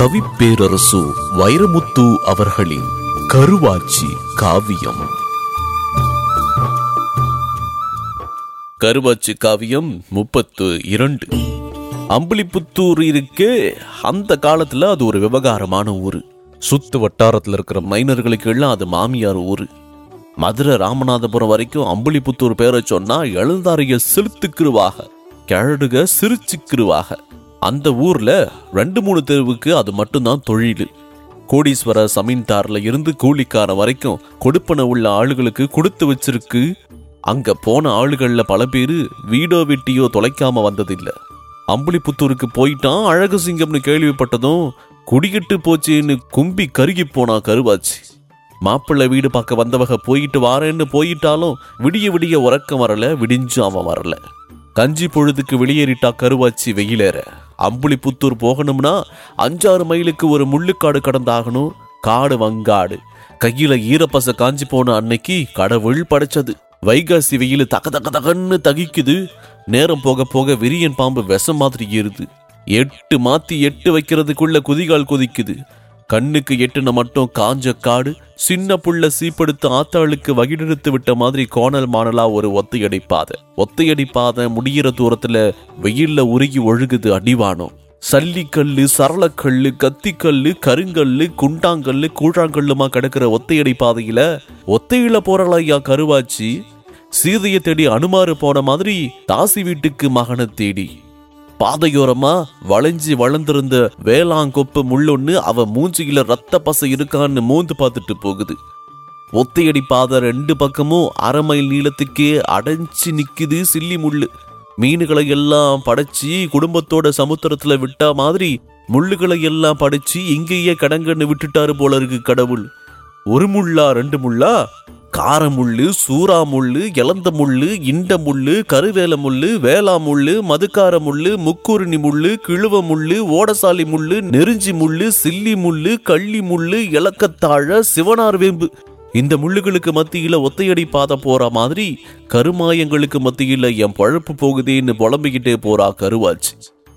கவிப்பேரரசு வைரமுத்து அவர்களின் கருவாச்சி காவியம் கருவாச்சி காவியம் முப்பத்து இரண்டு அம்புலிபுத்தூர் இருக்கே அந்த காலத்துல அது ஒரு விவகாரமான ஊரு சுத்து வட்டாரத்துல இருக்கிற மைனர்களுக்கு எல்லாம் அது மாமியார் ஊரு மதுரை ராமநாதபுரம் வரைக்கும் அம்புலிபுத்தூர் பேரை சொன்னா எழுந்தாரிய செலுத்துக்கிருவாக கிழடுக சிரிச்சுக்கிருவாக அந்த ஊர்ல ரெண்டு மூணு தெருவுக்கு அது மட்டும்தான் தொழில் கோடீஸ்வர சமீன்தார்ல இருந்து கூலிக்கார வரைக்கும் கொடுப்பன உள்ள ஆளுகளுக்கு கொடுத்து வச்சிருக்கு அங்க போன ஆளுகள்ல பல பேரு வீடோ வெட்டியோ தொலைக்காம வந்ததில்ல அம்புலிபுத்தூருக்கு போயிட்டான் அழகு சிங்கம்னு கேள்விப்பட்டதும் குடிகிட்டு போச்சேன்னு கும்பி கருகி போனா கருவாச்சு மாப்பிள்ளை வீடு பார்க்க வந்தவக போயிட்டு வாரேன்னு போயிட்டாலும் விடிய விடிய உறக்கம் வரல விடிஞ்சு அவன் வரல கஞ்சி பொழுதுக்கு வெளியேறிட்டா கருவாச்சி வெயிலேற அம்புலிபுத்தூர் போகணும்னா அஞ்சாறு மைலுக்கு ஒரு முள்ளுக்காடு கடந்தாகணும் காடு வங்காடு கையில ஈரப்பச காஞ்சி போன அன்னைக்கு கடவுள் படைச்சது வைகாசி வெயில் தக தக தகன்னு தகிக்குது நேரம் போக போக விரியன் பாம்பு விஷம் மாதிரி ஏறுது எட்டு மாத்தி எட்டு வைக்கிறதுக்குள்ள குதிகால் கொதிக்குது கண்ணுக்கு எட்டுன மட்டும் காஞ்ச காடு சின்ன புள்ள சீப்படுத்து ஆத்தாளுக்கு வகிடெடுத்து விட்ட மாதிரி கோணல் மானலா ஒரு ஒத்தையடி பாதை ஒத்தையடி பாதை முடியிற தூரத்துல வெயில்ல உருகி ஒழுகுது அடிவானம் சல்லிக்கல்லு சரளக்கல்லு கத்திக்கல்லு கருங்கல்லு குண்டாங்கல்லு கூழாங்கல்லுமா கிடக்கிற ஒத்தையடி பாதையில ஒத்தையில போறலையா கருவாச்சி சீதையை தேடி அனுமாரு போன மாதிரி தாசி வீட்டுக்கு மகனை தேடி பாதையோரமா வளைஞ்சி வளர்ந்திருந்த வேளாங்கொப்பு முள்ளொன்னு அவ மூஞ்சியில ரத்த பசை இருக்கான்னு மூந்து பார்த்துட்டு போகுது ஒத்தையடி பாதை ரெண்டு பக்கமும் அரை மைல் நீளத்துக்கே அடைஞ்சு நிக்குது சில்லி முள்ளு மீனுகளை எல்லாம் படைச்சி குடும்பத்தோட சமுத்திரத்துல விட்டா மாதிரி முள்ளுகளை எல்லாம் படைச்சு இங்கேயே கடங்கன்னு விட்டுட்டாரு போல இருக்கு கடவுள் ஒரு முள்ளா ரெண்டு முள்ளா கார முள்ளு சூறா முள்ளு இளந்த முள்ளு இண்ட முள்ளு கருவேல முள்ளு வேளா முள்ளு மதுக்கார முள்ளு முக்குருணி முள்ளு கிழுவ முள்ளு ஓடசாலி முள்ளு நெருஞ்சி முள்ளு சில்லி முள்ளு கள்ளி முள்ளு இலக்கத்தாழ சிவனார் வேம்பு இந்த முள்ளுகளுக்கு மத்தியில ஒத்தையடி பாதை போற மாதிரி கருமாயங்களுக்கு மத்தியில என் பழப்பு போகுதேன்னு புலம்பிக்கிட்டே போறா கருவாச்சு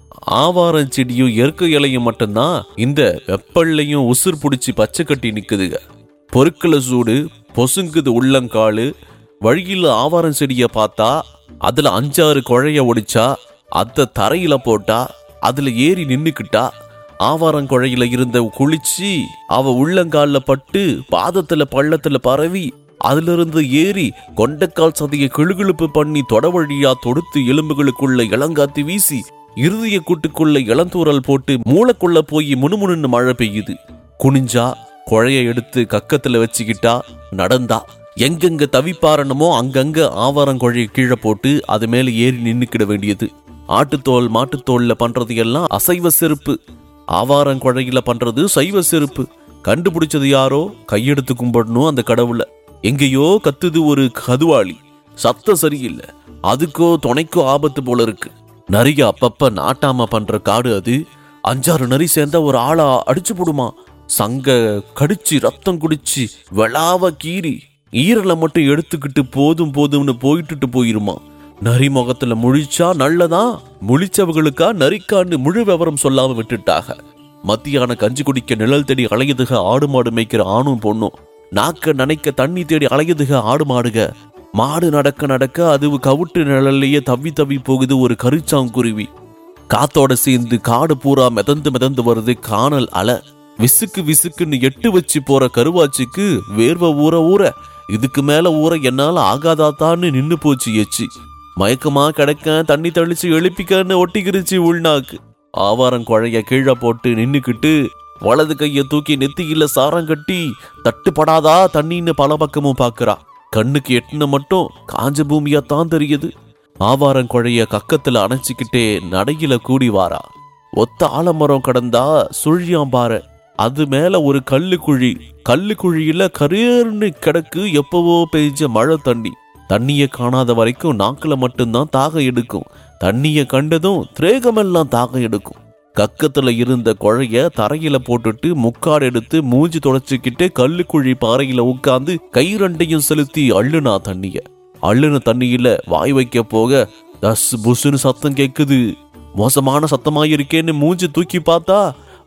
ஆவாரம் செடியும் இயற்கை இலையும் மட்டும்தான் இந்த வெப்பல்லையும் உசுர் பிடிச்சி பச்சை கட்டி நிக்குதுங்க பொருட்களை சூடு பொசுங்குது உள்ளங்காலு வழியில் ஆவாரம் செடியை பார்த்தா அதுல அஞ்சாறு குழைய ஒடிச்சா அத தரையில போட்டா அதுல ஏறி நின்னுக்கிட்டா ஆவாரம் குழையில இருந்த குளிச்சு அவ உள்ளங்கால்ல பட்டு பாதத்துல பள்ளத்துல பரவி அதுல இருந்து ஏறி கொண்டைக்கால் சதையை கிளுகிழுப்பு பண்ணி தொட வழியா தொடுத்து எலும்புகளுக்குள்ள இளங்காத்து வீசி இருதய கூட்டுக்குள்ள இளந்தூரல் போட்டு மூளைக்குள்ள போய் முணுமுணுன்னு மழை பெய்யுது குனிஞ்சா குழைய எடுத்து கக்கத்துல வச்சுக்கிட்டா நடந்தா எங்கெங்க தவிப்பாரணமோ அங்கங்க ஆவாரம் குழைய கீழே போட்டு அது மேல ஏறி நின்னுக்கிட வேண்டியது ஆட்டுத்தோல் மாட்டுத்தோல்ல பண்றது எல்லாம் அசைவ செருப்பு ஆவாரம் குழையில பண்றது சைவ செருப்பு கண்டுபிடிச்சது யாரோ கையெடுத்து கும்பிடணும் அந்த கடவுளை எங்கேயோ கத்துது ஒரு கதுவாளி சத்தம் சரியில்லை அதுக்கோ துணைக்கோ ஆபத்து போல இருக்கு நரிய அப்பப்ப நாட்டாம பண்ற காடு அது அஞ்சாறு நரி சேர்ந்தா ஒரு ஆளா அடிச்சு போடுமா சங்க கடிச்சு ரத்தம் குடிச்சு வெளாவ கீறி ஈரலை மட்டும் எடுத்துக்கிட்டு போதும் போதும்னு போயிட்டுட்டு போயிருமா நரி முகத்துல முழிச்சா நல்லதா முழிச்சவங்களுக்கா நரிக்கான்னு முழு விவரம் சொல்லாம விட்டுட்டாக மத்தியான கஞ்சி குடிக்க நிழல் தேடி அலையுதுக ஆடு மாடு மேய்க்கிற ஆணும் பொண்ணும் நாக்க நனைக்க தண்ணி தேடி அலையுதுக ஆடு மாடுக மாடு நடக்க நடக்க அது கவுட்டு நிழல்லையே தவி தவி போகுது ஒரு கருச்சாங்குருவி காத்தோட சேர்ந்து காடு பூரா மிதந்து மிதந்து வருது காணல் அலை விசுக்கு விசுக்குன்னு எட்டு வச்சு போற கருவாச்சிக்கு வேர்வை ஊற ஊற இதுக்கு மேல ஊற என்னால ஆகாதாத்தான்னு நின்னு போச்சு எச்சி மயக்கமா கிடக்க தண்ணி தெளிச்சு எழுப்பிக்கன்னு ஒட்டிக்கிருச்சு உள்நாக்கு ஆவாரம் குழைய கீழே போட்டு நின்னுக்கிட்டு வலது கைய தூக்கி நெத்தியில சாரம் கட்டி தட்டுப்படாதா தண்ணின்னு பல பக்கமும் பாக்குறா கண்ணுக்கு எட்டுன மட்டும் காஞ்ச பூமியா தான் தெரியுது ஆவாரம் குழைய கக்கத்துல அணைச்சிக்கிட்டே நடையில கூடி வாரா ஒத்த ஆலமரம் கடந்தா சுழியாம்பாறை அது மேல ஒரு கல்லு குழி கல்லு குழியில கரேர்னு கிடக்கு எப்பவோ பெய்ஞ்ச மழை தண்ணி தண்ணிய காணாத வரைக்கும் நாக்குல மட்டும்தான் தாகம் எடுக்கும் தண்ணிய கண்டதும் திரேகமெல்லாம் தாகம் எடுக்கும் கக்கத்துல இருந்த குழைய தரையில போட்டுட்டு முக்காடு எடுத்து மூஞ்சி தொடச்சிக்கிட்டு கல்லுக்குழி பாறையில உட்கார்ந்து கை ரெண்டையும் செலுத்தி அள்ளுனா தண்ணிய அள்ளுன தண்ணியில வாய் வைக்க போக தஸ் புஸ்னு சத்தம் கேக்குது மோசமான சத்தமா இருக்கேன்னு மூஞ்சி தூக்கி பார்த்தா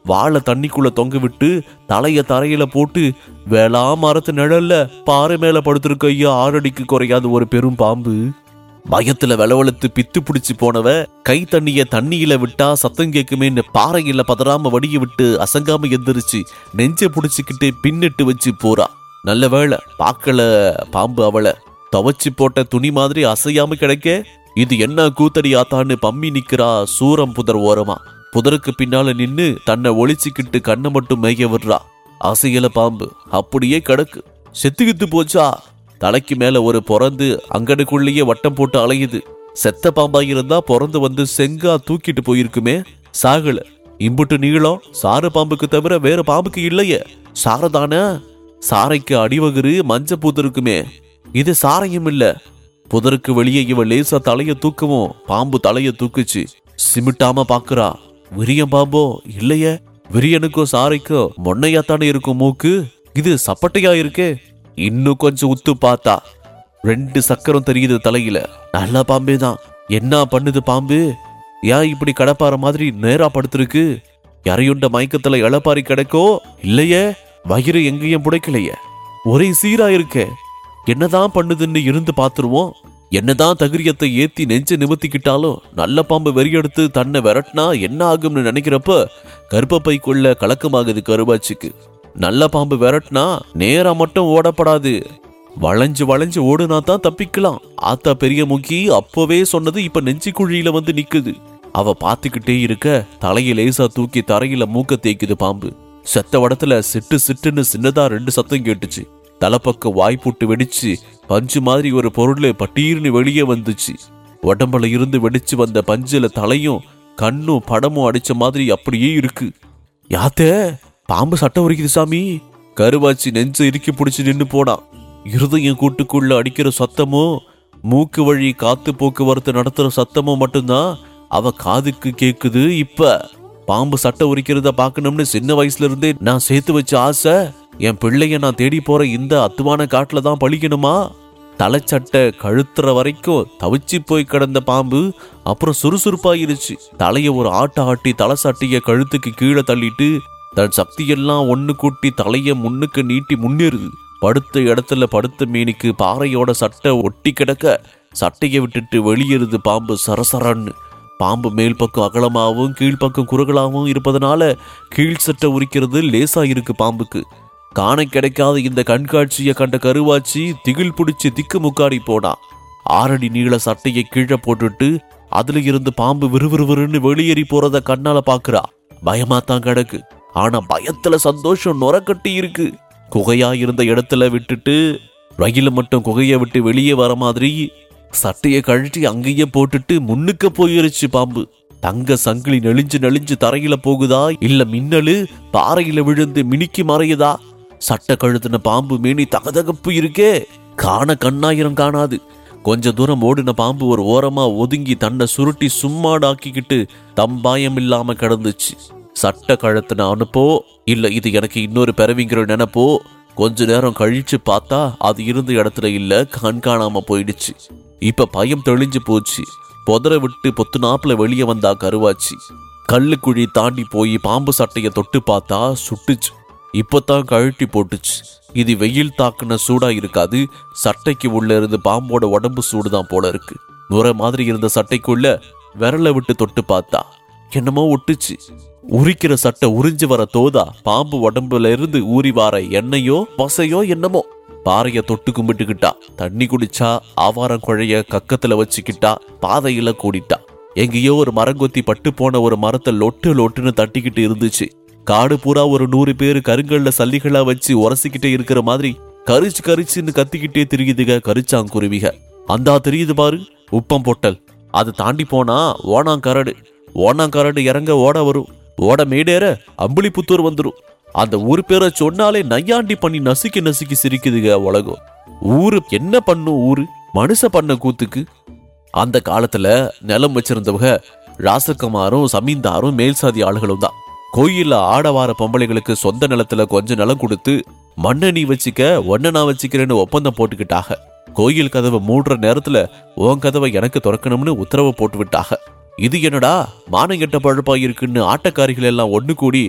வாழை தண்ணிக்குள்ள தொங்க விட்டு தலைய தரையில போட்டு வேளா மரத்து நிழல்ல பாறை மேல படுத்திருக்க ஐயா ஆறடிக்கு குறையாத ஒரு பெரும் பாம்பு பயத்துல வெளவெளுத்து பித்து பிடிச்சு போனவ கை தண்ணிய தண்ணியில விட்டா சத்தம் கேக்குமேன்னு பாறையில பதறாம வடிய விட்டு அசங்காம எந்திரிச்சு நெஞ்ச புடிச்சுக்கிட்டு பின்னிட்டு வச்சு போறா நல்ல வேளை பார்க்கல பாம்பு அவளை துவச்சு போட்ட துணி மாதிரி அசையாம கிடைக்க இது என்ன கூத்தடி ஆத்தான்னு பம்மி நிக்கிறா சூரம் புதர் ஓரமா புதருக்கு பின்னால நின்னு தன்னை ஒளிச்சுக்கிட்டு கண்ணை மட்டும் மேய விடுறா அசையல பாம்பு அப்படியே கிடக்கு செத்துக்கிட்டு போச்சா தலைக்கு மேல ஒரு பிறந்து அங்கனுக்குள்ளேயே வட்டம் போட்டு அலையுது செத்த பாம்பா இருந்தா பிறந்து வந்து செங்கா தூக்கிட்டு போயிருக்குமே சாகல இம்புட்டு நீளம் சார பாம்புக்கு தவிர வேற பாம்புக்கு இல்லையே சாரதானே சாரைக்கு அடிவகுறு மஞ்ச பூத்திருக்குமே இது சாரையும் இல்ல புதருக்கு வெளியே இவ லேசா தலைய தூக்கவும் பாம்பு தலைய தூக்குச்சு சிமிட்டாம பாக்குறா விரியன் பாம்போ இல்லையே விரியனுக்கும் சாரைக்கும் மொன்னையாத்தானே இருக்கும் மூக்கு இது சப்பட்டையா இருக்கே இன்னும் கொஞ்சம் உத்து பார்த்தா ரெண்டு சக்கரம் தெரியுது தலையில நல்ல பாம்பே தான் என்ன பண்ணுது பாம்பு ஏன் இப்படி கடப்பாற மாதிரி நேரா படுத்திருக்கு யாரையுண்ட மயக்கத்துல இளப்பாரி கிடக்கோ இல்லையே வயிறு எங்கேயும் புடைக்கலையே ஒரே சீரா இருக்கே என்னதான் பண்ணுதுன்னு இருந்து பார்த்துருவோம் என்னதான் தகிரியத்தை ஏத்தி நெஞ்ச நிமித்திக்கிட்டாலும் நல்ல பாம்பு வெறியெடுத்து தன்னை விரட்டினா என்ன ஆகும்னு நினைக்கிறப்ப கர்ப்பப்பைக்குள்ள கலக்கமாகுது கருவாச்சிக்கு நல்ல பாம்பு விரட்டினா நேரா மட்டும் ஓடப்படாது வளைஞ்சு வளைஞ்சு ஓடுனா தான் தப்பிக்கலாம் ஆத்தா பெரிய முக்கி அப்பவே சொன்னது இப்ப நெஞ்சு குழியில வந்து நிக்குது அவ பாத்துக்கிட்டே இருக்க தலையை லேசா தூக்கி தரையில மூக்க தேய்க்குது பாம்பு செத்த வடத்துல சிட்டு சிட்டுன்னு சின்னதா ரெண்டு சத்தம் கேட்டுச்சு தலைப்பக்கம் வாய்ப்புட்டு வெடிச்சு பஞ்சு மாதிரி ஒரு பொருள் பட்டீர்னு வெளியே வந்துச்சு உடம்புல இருந்து வெடிச்சு வந்த பஞ்சுல தலையும் கண்ணும் படமும் அடிச்ச மாதிரி அப்படியே இருக்கு யாத்தே பாம்பு சட்டம் உரிக்குது சாமி கருவாச்சி நெஞ்ச இறுக்கி பிடிச்சு நின்னு போனான் இருதயம் கூட்டுக்குள்ள அடிக்கிற சத்தமும் மூக்கு வழி காத்து போக்குவரத்து நடத்துற சத்தமும் மட்டும்தான் அவ காதுக்கு கேக்குது இப்ப பாம்பு சட்டை உரிக்கிறத பார்க்கணும்னு சின்ன வயசுல இருந்தே நான் சேர்த்து வச்ச ஆசை என் பிள்ளைய நான் தேடி போற இந்த அத்துவான காட்டுல தான் பழிக்கணுமா தலைச்சட்டை கழுத்துற வரைக்கும் தவிச்சு போய் கிடந்த பாம்பு அப்புறம் சுறுசுறுப்பாயிருச்சு தலைய ஒரு ஆட்ட ஆட்டி தலை சட்டிய கழுத்துக்கு கீழே தள்ளிட்டு தன் சக்தியெல்லாம் ஒண்ணு கூட்டி தலைய முன்னுக்கு நீட்டி முன்னேறுது படுத்த இடத்துல படுத்த மீனுக்கு பாறையோட சட்டை ஒட்டி கிடக்க சட்டையை விட்டுட்டு வெளியேறுது பாம்பு சரசரன்னு பாம்பு மேல் பக்கம் அகலமாகவும் கீழ்ப்பக்கம் குறுகலாகவும் இருப்பதனால கீழ் சட்டை உரிக்கிறது லேசா இருக்கு பாம்புக்கு காண கிடைக்காத இந்த கண்காட்சியை கண்ட கருவாச்சி திகில் பிடிச்சு திக்கு முக்காடி போனா ஆறடி நீள சட்டையை கீழே போட்டுட்டு அதுல இருந்து பாம்பு விறுவிறுவிறுன்னு வெளியேறி போறத கண்ணால பாக்குறா பயமா தான் கிடக்கு ஆனா பயத்துல சந்தோஷம் நொரக்கட்டி இருக்கு குகையா இருந்த இடத்துல விட்டுட்டு ரயில மட்டும் குகையை விட்டு வெளியே வர மாதிரி சட்டையை கழட்டி அங்கேயே போட்டுட்டு முன்னுக்க போயிருச்சு பாம்பு தங்க சங்கிலி நெளிஞ்சு நெளிஞ்சு தரையில போகுதா இல்ல மின்னலு பாறையில விழுந்து மினுக்கி மறையுதா சட்டை கழுத்துன பாம்பு மேனி தகதகப்பு இருக்கே காண கண்ணாயிரம் காணாது கொஞ்ச தூரம் ஓடின பாம்பு ஒரு ஓரமா ஒதுங்கி தன்னை சுருட்டி சும்மாடாக்கிக்கிட்டு தம்பாயம் இல்லாம கிடந்துச்சு சட்டை கழுத்துன அனுப்போ இல்ல இது எனக்கு இன்னொரு பிறவிங்கிற நினைப்போ கொஞ்ச நேரம் கழிச்சு பார்த்தா அது இருந்த இடத்துல இல்ல கண் காணாம போயிடுச்சு இப்ப பயம் தெளிஞ்சு போச்சு புதற விட்டு பொத்து நாப்புல வெளியே வந்தா கருவாச்சு கல்லுக்குழி தாண்டி போய் பாம்பு சட்டைய தொட்டு பார்த்தா சுட்டுச்சு இப்பதான் கழட்டி போட்டுச்சு இது வெயில் தாக்குன சூடா இருக்காது சட்டைக்கு உள்ள இருந்து பாம்போட உடம்பு சூடுதான் போல இருக்கு நுர மாதிரி இருந்த சட்டைக்குள்ள விரலை விட்டு தொட்டு பார்த்தா என்னமோ ஒட்டுச்சு உரிக்கிற சட்டை உறிஞ்சு வர தோதா பாம்பு உடம்புல இருந்து ஊறி வர எண்ணெயோ பசையோ என்னமோ பாறைய தொட்டு கும்பிட்டுக்கிட்டா தண்ணி குடிச்சா ஆவாரம் குழைய கக்கத்துல வச்சுக்கிட்டா பாதையில கூடிட்டா எங்கேயோ ஒரு மரங்கொத்தி பட்டு போன ஒரு மரத்தை லொட்டு லொட்டுன்னு தட்டிக்கிட்டு இருந்துச்சு காடு பூரா ஒரு நூறு பேர் கருங்கல்ல சல்லிகளா வச்சு உரசிக்கிட்டே இருக்கிற மாதிரி கரிச்சு கரிச்சுன்னு கத்திக்கிட்டே திரியுதுக கரிச்சாங்குருவிக அந்தா தெரியுது பாரு உப்பம் பொட்டல் அது தாண்டி போனா ஓணாங்கரடு ஓணாங்கரடு இறங்க ஓட வரும் ஓட மேடேற அம்புலிபுத்தூர் வந்துரும் அந்த ஊர் பேரை சொன்னாலே நையாண்டி பண்ணி நசுக்கி நசுக்கி சிரிக்குதுக உலகம் ஊரு என்ன பண்ணும் ஊரு மனுஷ பண்ண கூத்துக்கு அந்த காலத்துல நிலம் வச்சிருந்தவங்க ராசகுமாரும் சமீந்தாரும் மேல் சாதி ஆளுகளும் தான் கோயில்ல ஆடவார பொம்பளைகளுக்கு சொந்த நிலத்துல கொஞ்சம் நிலம் கொடுத்து மண்ணை நீ வச்சுக்க ஒன்ன நான் வச்சுக்கிறேன்னு ஒப்பந்தம் போட்டுக்கிட்டாக கோயில் கதவை மூடுற நேரத்துல உன் கதவை எனக்கு திறக்கணும்னு உத்தரவு போட்டு விட்டாக இது என்னடா மானங்கெட்ட பழப்பா இருக்குன்னு ஆட்டக்காரிகள் எல்லாம் ஒண்ணு கூடி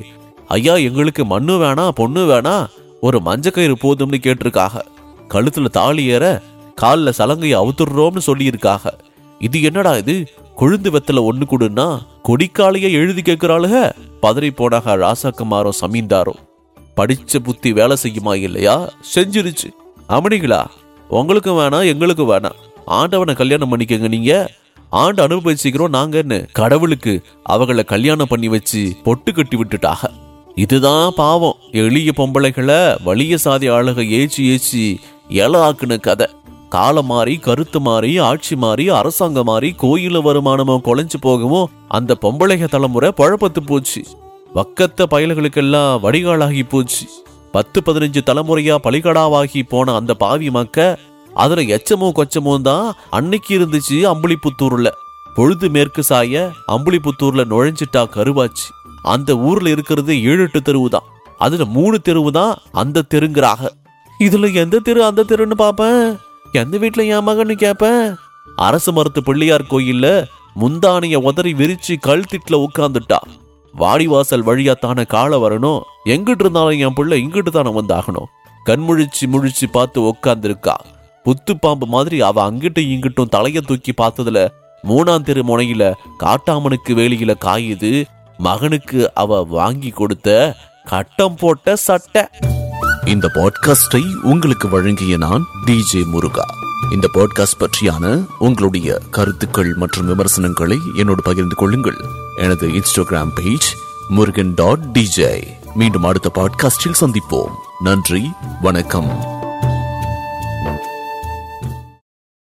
ஐயா எங்களுக்கு மண்ணு வேணாம் பொண்ணு வேணாம் ஒரு மஞ்ச கயிறு போதும்னு கேட்டிருக்காக கழுத்துல தாலி ஏற காலில் சலங்கையை அவுத்துடுறோம்னு சொல்லியிருக்காக இது என்னடா இது கொழுந்து வெத்தல ஒண்ணு கொடுன்னா கொடிக்காலைய எழுதி கேட்கிறாளுக பதறி போனாக ராசாக்குமாரும் சமீந்தாரும் படிச்ச புத்தி வேலை செய்யுமா இல்லையா செஞ்சிருச்சு அமணிகளா உங்களுக்கும் வேணாம் எங்களுக்கும் வேணாம் ஆண்டவனை கல்யாணம் பண்ணிக்கங்க நீங்க ஆண்டு அனுபவிச்சுக்கிறோம் நாங்கன்னு கடவுளுக்கு அவங்கள கல்யாணம் பண்ணி வச்சு பொட்டு கட்டி விட்டுட்டாக இதுதான் பாவம் எளிய பொம்பளைகளை வலிய சாதி ஆளுக ஏச்சி ஏச்சி இலை ஆக்குன கதை காலம் மாறி கருத்து மாறி ஆட்சி மாறி அரசாங்கம் மாறி கோயில வருமானமும் குலைஞ்சு போகவும் அந்த பொம்பளைக தலைமுறை பழப்பத்து போச்சு வக்கத்த பயல்களுக்கெல்லாம் வடிகாலாகி போச்சு பத்து பதினஞ்சு தலைமுறையா பலிகடாவாகி போன அந்த பாவி மக்க அதுல எச்சமும் கொச்சமும் தான் அன்னைக்கு இருந்துச்சு அம்புலிபுத்தூர்ல பொழுது மேற்கு சாய அம்புலிபுத்தூர்ல நுழைஞ்சிட்டா கருவாச்சு அந்த ஊர்ல இருக்கிறது ஏழு எட்டு தெருவு தான் அதுல மூணு தெருவு தான் அந்த தெருங்கிறாக இதுல எந்த தெரு அந்த தெருன்னு பாப்பேன் எந்த வீட்டுல என் மகன்னு கேப்பேன் அரசு மருத்து பிள்ளையார் கோயில்ல முந்தானைய உதறி விரிச்சு கழுத்திட்டுல உட்கார்ந்துட்டா வாடிவாசல் வழியா தானே காலை வரணும் எங்கிட்டு இருந்தாலும் என் பிள்ளை இங்கிட்டு தானே வந்தாகணும் கண்முழிச்சு முழிச்சு பார்த்து உட்கார்ந்துருக்கா புத்து பாம்பு மாதிரி அவ அங்கிட்டும் இங்கிட்டும் தலைய தூக்கி பார்த்ததுல மூணாம் தெரு முனையில காட்டாமனுக்கு வேலியில காயுது மகனுக்கு அவ வாங்கி கொடுத்த கட்டம் போட்ட சட்டை இந்த பாட்காஸ்டை உங்களுக்கு வழங்கிய நான் டிஜே முருகா இந்த பாட்காஸ்ட் பற்றியான உங்களுடைய கருத்துக்கள் மற்றும் விமர்சனங்களை என்னோடு பகிர்ந்து கொள்ளுங்கள் எனது Instagram page Murugan dot DJ மீண்டும் அடுத்த பாட்காஸ்டில் சந்திப்போம் நன்றி வணக்கம்